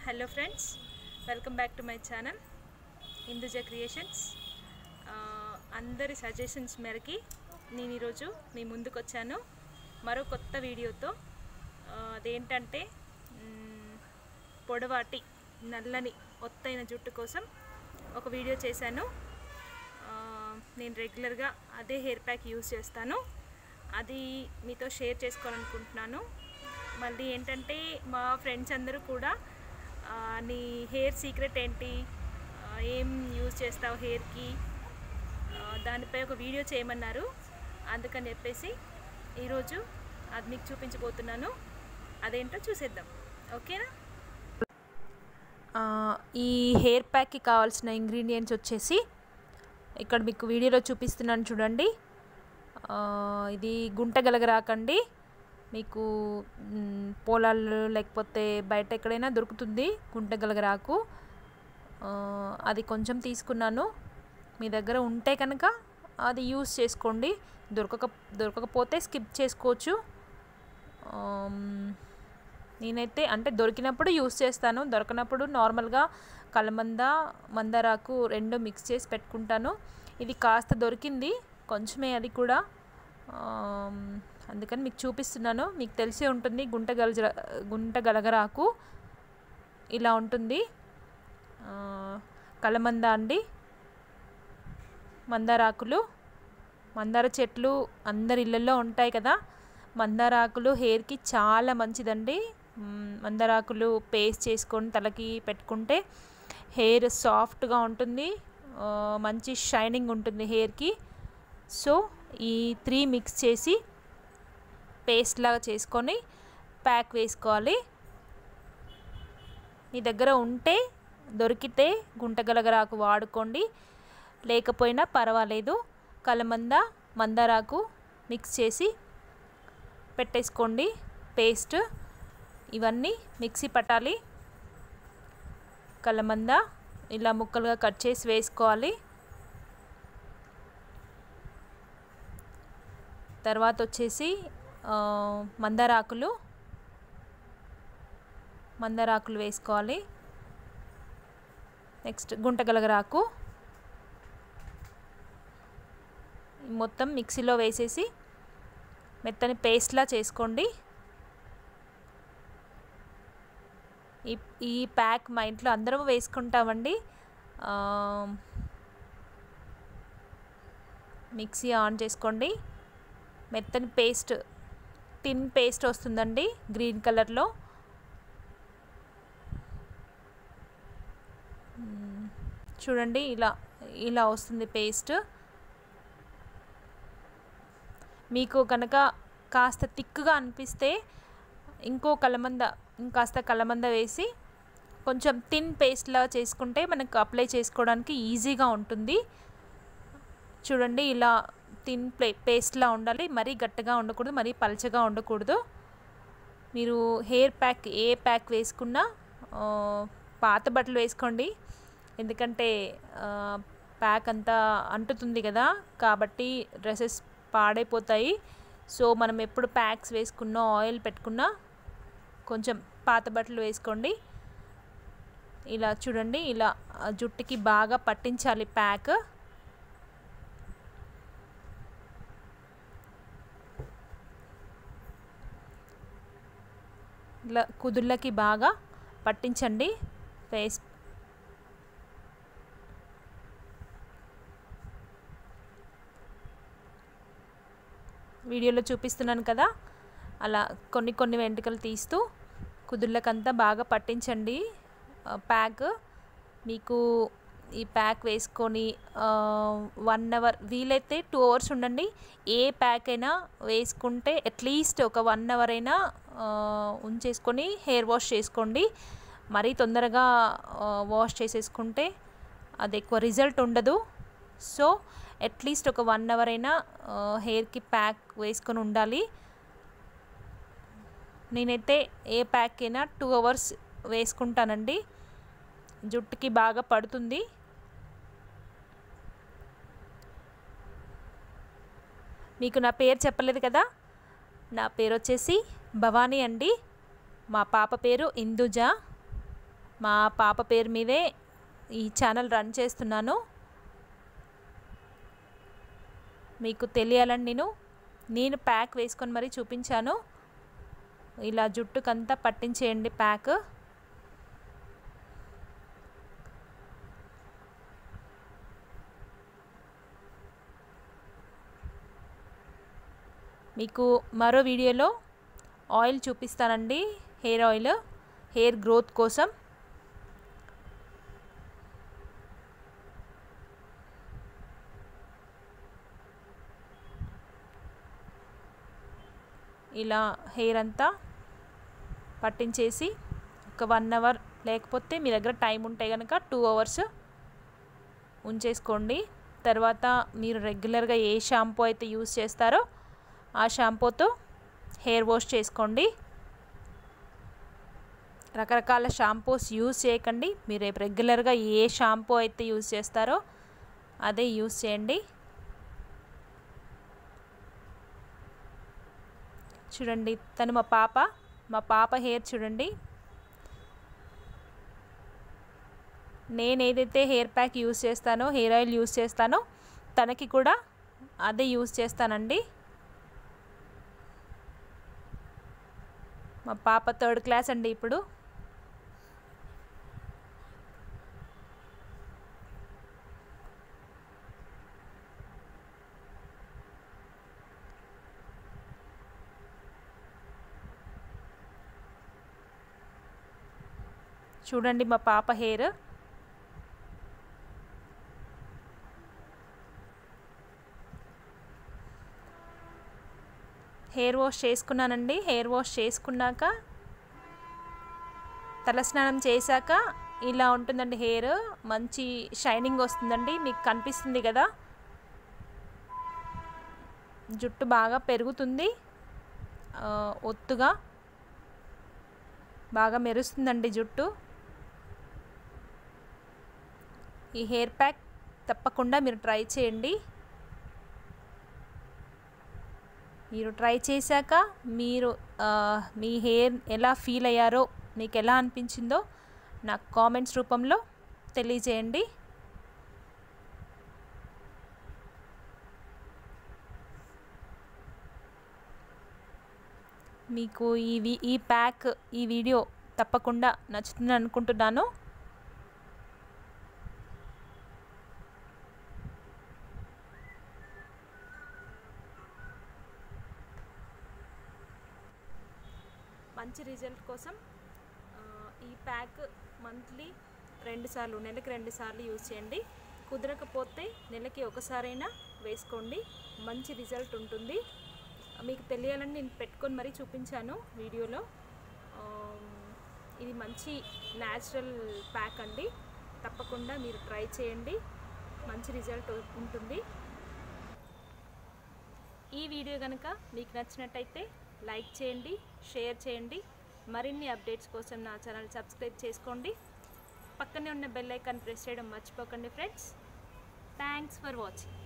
Hello friends welcome back to my channel Hinduja creations అందరి suggestions మేరకి నేను ఈరోజు మీ ముందుకు వచ్చాను మరో కొత్త వీడియోతో ఆ, అదేంటంటే మ్, పొడవాటి నల్లని ఒత్తైన జుట్టు కోసం ఒక వీడియో చేశాను ఆ, నేను రెగ్యులర్గా అదే హెయిర్ ప్యాక్ యూస్ చేస్తాను అది మీతో షేర్ చేసుకోవాలనుకుంటున్నాను మళ్ళీ ఏంటంటే మా ఫ్రెండ్స్ అందరూ కూడా ఆ, నీ హెయిర్ సీక్రెట్ ఏంటి ఆ, ఏం యూజ్ చేస్తావు హెయిర్కి ఆ, దానిపై ఒక వీడియో చేయమన్నారు అందుకని చెప్పేసి ఈరోజు అది మీకు చూపించబోతున్నాను అదేంటో చూసేద్దాం ఓకేనా ఆ, ఈ హెయిర్ ప్యాక్కి కావాల్సిన ఇంగ్రీడియంట్స్ వచ్చేసి ఇక్కడ మీకు వీడియోలో చూపిస్తున్నాను చూడండి ఆ, ఇది గుంట గలగరాకండి మీకు మ్, పొలాల్లో లేకపోతే బయట ఎక్కడైనా దొరుకుతుంది గుంట గలగరాకు ఆ, అది కొంచెం తీసుకున్నాను మీ దగ్గర ఉంటే కనుక అది యూస్ చేసుకోండి దొరకక దొరకకపోతే స్కిప్ చేసుకోవచ్చు ఆమ్, నేనైతే అంటే దొరికినప్పుడు యూస్ చేస్తాను దొరకనప్పుడు నార్మల్గా కలమంద మందారాకు రెండు మిక్స్ చేసి పెట్టుకుంటాను ఇది కాస్త దొరికింది కొంచెమే అది కూడా ఆమ్, అందుకని మీకు చూపిస్తున్నాను మీకు తెలిసే ఉంటుంది గుంట గలజ గుంట గలగరాకు ఇలా ఉంటుంది ఆ, కలమంద అండి మందారాకులు మందార చెట్లు అందరి ఇళ్ళల్లో ఉంటాయి కదా మందారాకులు హెయిర్కి చాలా మంచిదండి మ్, మందారాకులు పేస్ట్ చేసుకొని తలకి పెట్టుకుంటే హెయిర్ సాఫ్ట్గా ఉంటుంది ఆ, మంచి షైనింగ్ ఉంటుంది హెయిర్కి సో ఈ త్రీ మిక్స్ చేసి పేస్ట్ లాగా చేసుకొని ప్యాక్ వేసుకోవాలి మీ దగ్గర ఉంటే దొరికితే గుంటగలగరాకు వాడుకోండి లేకపోయినా పర్వాలేదు కలమంద మందారాకు మిక్స్ చేసి పెట్టేసుకోండి పేస్ట్ ఇవన్నీ మిక్సీ పట్టాలి కలమంద ఇలా ముక్కలుగా కట్ చేసి వేసుకోవాలి తర్వాత వచ్చేసి ఆ, మందారాకులు మందారాకులు వేసుకోవాలి నెక్స్ట్ గుంటగలగరాకు మొత్తం మిక్సీలో వేసేసి మెత్తని పేస్ట్లా చేసుకోండి ఈ ఈ ప్యాక్ మా ఇంట్లో అందరం వేసుకుంటామండి ఆ, మిక్సీ ఆన్ చేసుకోండి మెత్తని పేస్ట్ టిన్ పేస్ట్ వస్తుందండి గ్రీన్ కలర్లో మ్మ్. చూడండి ఇలా ఇలా వస్తుంది పేస్ట్ మీకు కనుక కాస్త తిక్కుగా అనిపిస్తే ఇంకో కలమంద ఇంకాస్త కలమంద వేసి కొంచెం థిన్ పేస్ట్లా చేసుకుంటే మనకు అప్లై చేసుకోవడానికి ఈజీగా ఉంటుంది చూడండి ఇలా థిన్ ప్లే పేస్ట్లా ఉండాలి మరీ గట్టిగా ఉండకూడదు మరీ పలచగా ఉండకూడదు మీరు హెయిర్ ప్యాక్ ఏ ప్యాక్ వేసుకున్నా ఆ, పాత బట్టలు వేసుకోండి ఎందుకంటే ఆ, ప్యాక్ అంతా అంటుతుంది కదా కాబట్టి డ్రెస్సెస్ పాడైపోతాయి సో మనం ఎప్పుడు ప్యాక్స్ వేసుకున్నా ఆయిల్ పెట్టుకున్నా కొంచెం పాత బట్టలు వేసుకోండి ఇలా చూడండి ఇలా ఆ, జుట్టుకి బాగా పట్టించాలి ప్యాక్ ఇలా కుదుళ్ళకి బాగా పట్టించండి ఫేస్ వీడియోలో చూపిస్తున్నాను కదా అలా కొన్ని కొన్ని వెంట్రుకలు తీస్తూ కుదుళ్ళకంతా బాగా పట్టించండి ఆ, ప్యాక్ మీకు ఈ ప్యాక్ వేసుకొని వన్ అవర్ వీలైతే టూ అవర్స్ ఉండండి ఏ ప్యాక్ అయినా వేసుకుంటే అట్లీస్ట్ ఒక వన్ అవర్ అయినా ఆ, ఉంచేసుకొని హెయిర్ వాష్ చేసుకోండి మరీ తొందరగా వాష్ చేసేసుకుంటే అది ఎక్కువ రిజల్ట్ ఉండదు సో అట్లీస్ట్ ఒక వన్ అవర్ అయినా హెయిర్కి ప్యాక్ వేసుకొని ఉండాలి నేనైతే ఏ ప్యాక్ అయినా టూ అవర్స్ వేసుకుంటానండి జుట్టుకి బాగా పడుతుంది మీకు నా పేరు చెప్పలేదు కదా నా పేరు వచ్చేసి భవానీ అండి మా పాప పేరు ఇందుజ మా పాప పేరు మీదే ఈ ఛానల్ రన్ చేస్తున్నాను మీకు తెలియాలని నేను నేను ప్యాక్ వేసుకొని మరీ చూపించాను ఇలా జుట్టుకంతా పట్టించేయండి ప్యాక్ మీకు మరో వీడియోలో ఆయిల్ చూపిస్తానండి హెయిర్ ఆయిల్ హెయిర్ గ్రోత్ కోసం ఇలా హెయిర్ అంతా పట్టించేసి ఒక వన్ అవర్ లేకపోతే మీ దగ్గర టైం ఉంటే కనుక టూ అవర్స్ ఉంచేసుకోండి తర్వాత మీరు రెగ్యులర్గా ఏ షాంపూ అయితే యూస్ చేస్తారో ఆ షాంపూతో హెయిర్ వాష్ చేసుకోండి రకరకాల షాంపూస్ యూస్ చేయకండి మీరు రేపు రెగ్యులర్గా ఏ షాంపూ అయితే యూస్ చేస్తారో అదే యూస్ చేయండి చూడండి తను మా పాప మా పాప హెయిర్ చూడండి నేను ఏదైతే హెయిర్ ప్యాక్ యూస్ చేస్తానో హెయిర్ ఆయిల్ యూస్ చేస్తానో తనకి కూడా అదే యూస్ చేస్తానండి మా పాప థర్డ్ క్లాస్ అండి ఇప్పుడు చూడండి మా పాప హెయిర్ హెయిర్ వాష్ చేసుకున్నానండి హెయిర్ వాష్ చేసుకున్నాక తలస్నానం చేశాక ఇలా ఉంటుందండి హెయిర్ మంచి షైనింగ్ వస్తుందండి మీకు కనిపిస్తుంది కదా జుట్టు బాగా పెరుగుతుంది ఒత్తుగా బాగా మెరుస్తుందండి జుట్టు ఈ హెయిర్ ప్యాక్ తప్పకుండా మీరు ట్రై చేయండి మీరు ట్రై చేశాక మీరు మీ హెయిర్ ఎలా ఫీల్ అయ్యారో మీకు ఎలా అనిపించిందో నాకు కామెంట్స్ రూపంలో తెలియజేయండి మీకు ఈ ఈ ప్యాక్ ఈ వీడియో తప్పకుండా నచ్చుతుంది అనుకుంటున్నాను మంచి రిజల్ట్ కోసం ఈ ప్యాక్ మంత్లీ రెండుసార్లు నెలకి రెండుసార్లు యూజ్ చేయండి కుదరకపోతే నెలకి ఒకసారైనా వేసుకోండి మంచి రిజల్ట్ ఉంటుంది మీకు తెలియాలని నేను పెట్టుకొని మరీ చూపించాను వీడియోలో ఇది మంచి న్యాచురల్ ప్యాక్ అండి తప్పకుండా మీరు ట్రై చేయండి మంచి రిజల్ట్ ఉంటుంది ఈ వీడియో కనుక మీకు నచ్చినట్టయితే లైక్ చేయండి షేర్ చేయండి మరిన్ని అప్డేట్స్ కోసం నా ఛానల్ సబ్స్క్రైబ్ చేసుకోండి పక్కనే ఉన్న బెల్ ఐకాన్ ప్రెస్ చేయడం మర్చిపోకండి ఫ్రెండ్స్ థ్యాంక్స్ ఫర్ వాచింగ్